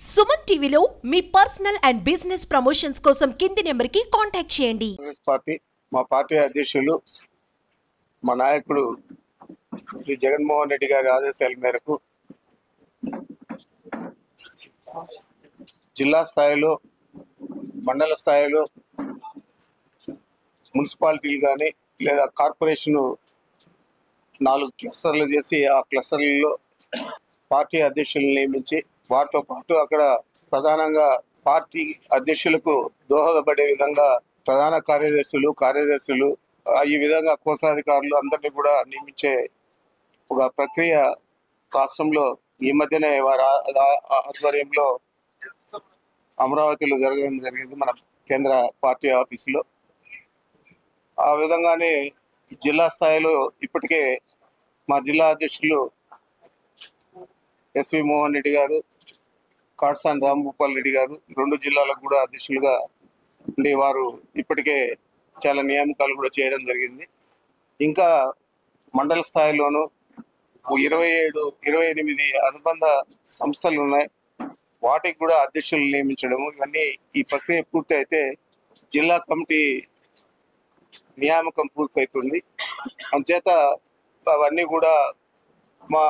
సుమన్ టీవీలో మీ personal and business promotions కోసం కింది నెంబర్కి కాంటాక్ట్ చేయండి కాంగ్రెస్ పార్టీ మా పార్టీ అధ్యక్షులు మా నాయకుడు శ్రీ జగన్మోహన్ రెడ్డి గారి ఆదేశాల మేరకు జిల్లా స్థాయిలో మండల స్థాయిలో మున్సిపాలిటీలు కానీ లేదా కార్పొరేషన్ నాలుగు క్లస్టర్లు చేసి ఆ క్లస్టర్లలో పార్టీ అధ్యక్షులను నియమించి వారితో పాటు అక్కడ ప్రధానంగా పార్టీ అధ్యక్షులకు దోహదపడే విధంగా ప్రధాన కార్యదర్శులు కార్యదర్శులు ఆ, ఈ విధంగా కోశాధికారులు అందరినీ కూడా నియమించే ఒక ప్రక్రియ రాష్ట్రంలో ఈ మధ్యనే వారి ఆ- ఆ- ఆధ్వర్యంలో అమరావతిలో జరగడం జరిగింది మన కేంద్ర పార్టీ ఆఫీసులో ఆ విధంగానే జిల్లా స్థాయిలో ఇప్పటికే మా జిల్లా అధ్యక్షులు ఎస్వి మోహన్ రెడ్డి గారు కాట్సాన్ రాంభూపాల్ రెడ్డి గారు రెండు జిల్లాలకు కూడా అధ్యక్షులుగా ఉండి వారు ఇప్పటికే చాలా నియామకాలు కూడా చేయడం జరిగింది ఇంకా మండల స్థాయిలోనూ ఓ ఇరవై ఏడు ఇరవై ఎనిమిది అనుబంధ సంస్థలు ఉన్నాయి వాటికి కూడా అధ్యక్షులు నియమించడం ఇవన్నీ ఈ ప్రక్రియ పూర్తి అయితే జిల్లా కమిటీ నియామకం పూర్తవుతుంది అంచేత అవన్నీ కూడా మా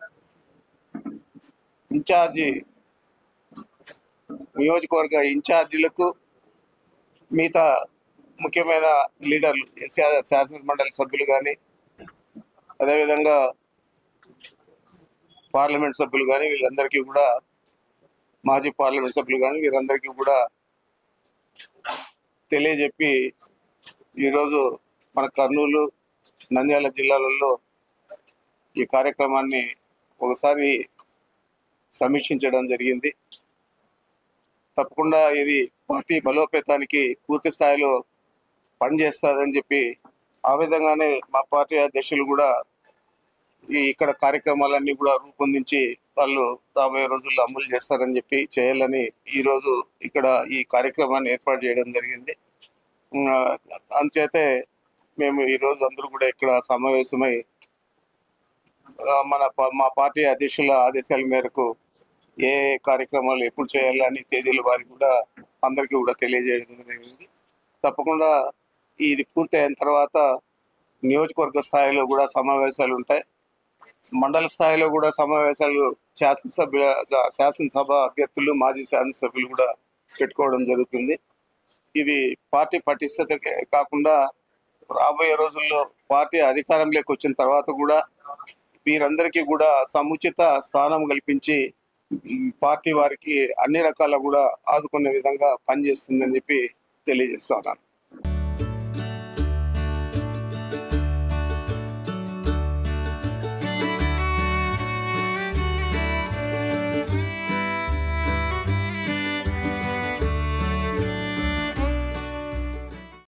ఇన్ఛార్జి నియోజకవర్గ ఇన్ఛార్జీలకు మిగతా ముఖ్యమైన లీడర్లు శా- శాసన మండలి సభ్యులు కానీ అదేవిధంగా పార్లమెంట్ సభ్యులు కానీ వీళ్ళందరికీ కూడా మాజీ పార్లమెంట్ సభ్యులు కానీ వీరందరికీ కూడా తెలియజెప్పి ఈరోజు మన కర్నూలు నంద్యాల జిల్లాలలో ఈ కార్యక్రమాన్ని ఒకసారి సమీక్షించడం జరిగింది తప్పకుండా ఇది పార్టీ బలోపేతానికి పూర్తి స్థాయిలో పనిచేస్తుందని చెప్పి ఆ విధంగానే మా పార్టీ అధ్యక్షులు కూడా ఈ ఇక్కడ కార్యక్రమాలన్నీ కూడా రూపొందించి వాళ్ళు రాబోయే రోజుల్లో అమలు చేస్తారని చెప్పి చేయాలని ఈ రోజు ఇక్కడ ఈ కార్యక్రమాన్ని ఏర్పాటు చేయడం జరిగింది ఉమ్, అంచేతే మేము ఈ రోజు అందరూ కూడా ఇక్కడ సమావేశమై ఆ, మన ప- మా పార్టీ అధ్యక్షుల ఆదేశాల మేరకు ఏ ఏ కార్యక్రమాలు ఎప్పుడు చేయాలని తేదీల వారికి కూడా అందరికీ కూడా తెలియజేయడం జరిగింది తప్పకుండా ఇది పూర్తి అయిన తర్వాత నియోజకవర్గ స్థాయిలో కూడా సమావేశాలు ఉంటాయి మండల స్థాయిలో కూడా సమావేశాలు శాసనసభ్య శాసనసభ అభ్యర్థులు మాజీ శాసనసభ్యులు కూడా పెట్టుకోవడం జరుగుతుంది ఇది పార్టీ పటిష్టత కాకుండా రాబోయే రోజుల్లో పార్టీ అధికారంలోకి వచ్చిన తర్వాత కూడా వీరందరికీ కూడా సముచిత స్థానం కల్పించి ఈ పార్టీ వారికి అన్ని రకాల కూడా ఆదుకునే విధంగా పనిచేస్తుందని చెప్పి తెలియజేస్తా ఉన్నాను